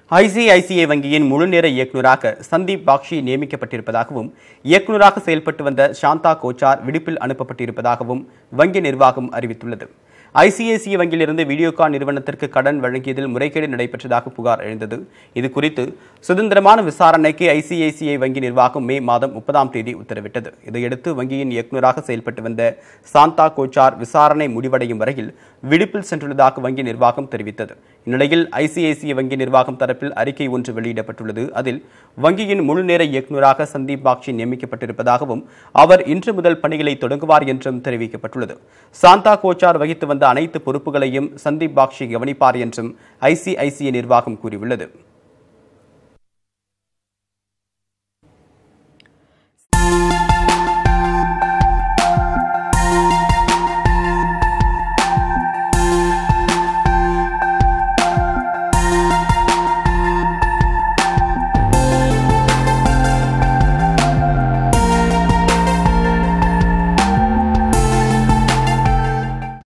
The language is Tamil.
ஐசிஐசிஐ வங்கியின் முழுநேர இயக்குநராக சந்தீப் பாக்ஷி நியமிக்கப்பட்டிருப்பதாகவும் இயக்குநராக செயல்பட்டு வந்த சாந்தா கோச்சார் விடுப்பில் அனுப்பப்பட்டிருப்பதாகவும் வங்கி நிர்வாகம் அறிவித்துள்ளது ஐசிஐசிஐ வங்கியிலிருந்து வீடியோகான் நிறுவனத்திற்கு கடன் வழங்கியதில் முறைகேடு நடைபெற்றதாக புகார் எழுந்தது இது குறித்து சுதந்திரமான விசாரணைக்கு ஐசிஐசிஐ வங்கி நிர்வாகம் மே மாதம் முப்பதாம் தேதி உத்தரவிட்டது இதையடுத்து வங்கியின் இயக்குநராக செயல்பட்டு வந்த சாந்தா கோச்சார் விசாரணை முடிவடையும் வரையில் விடுப்பில் சென்றுள்ளதாக வங்கி நிர்வாகம் தெரிவித்தது இந்நிலையில் ஐசிஐசிஐ வங்கி நிர்வாகம் தரப்பில் அறிக்கை ஒன்று வெளியிடப்பட்டுள்ளது அதில் வங்கியின் முழுநேர இயக்குநராக சந்தீப் பாக்ஷி நியமிக்கப்பட்டிருப்பதாகவும் அவர் இன்று முதல் பணிகளை தொடங்குவார் என்றும் தெரிவிக்கப்பட்டுள்ளது சாந்தா கோச்சார் வகித்து வந்த அனைத்து பொறுப்புகளையும் சந்தீப் பாக்ஷி கவனிப்பார் என்றும் ஐசிஐசிஐ நிர்வாகம் கூறியுள்ளது